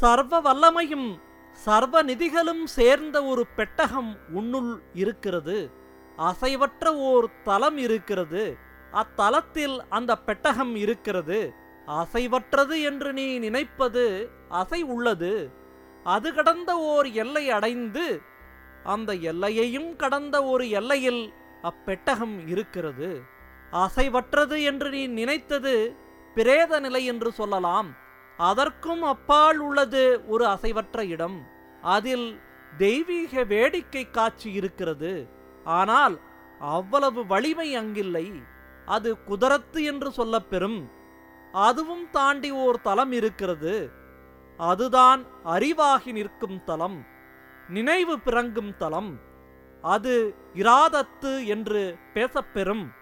சர்வ வல்லமையும் சர்வ நிதிகளும் சேர்ந்த ஒரு பெட்டகம் உன்னுள் இருக்கிறது அசைவற்ற ஓர் தலம் இருக்கிறது அத்தலத்தில் அந்த பெட்டகம் இருக்கிறது அசைவற்றது என்று நீ நினைப்பது அசை உள்ளது அது கடந்த ஓர் எல்லை அடைந்து அந்த எல்லையையும் கடந்த ஒரு எல்லையில் அப்பெட்டகம் இருக்கிறது அசைவற்றது என்று நீ நினைத்தது பிரேத நிலை என்று சொல்லலாம் அதற்கும் அப்பால் உள்ளது ஒரு அசைவற்ற இடம் அதில் தெய்வீக வேடிக்கை காட்சி இருக்கிறது ஆனால் அவ்வளவு வலிமை அங்கில்லை அது குதரத்து என்று சொல்லப்பெறும் அதுவும் தாண்டி ஓர் தலம் இருக்கிறது அதுதான் அறிவாகி நிற்கும் தலம் நினைவு பிறங்கும் தலம் அது இராதத்து என்று பேசப்பெறும்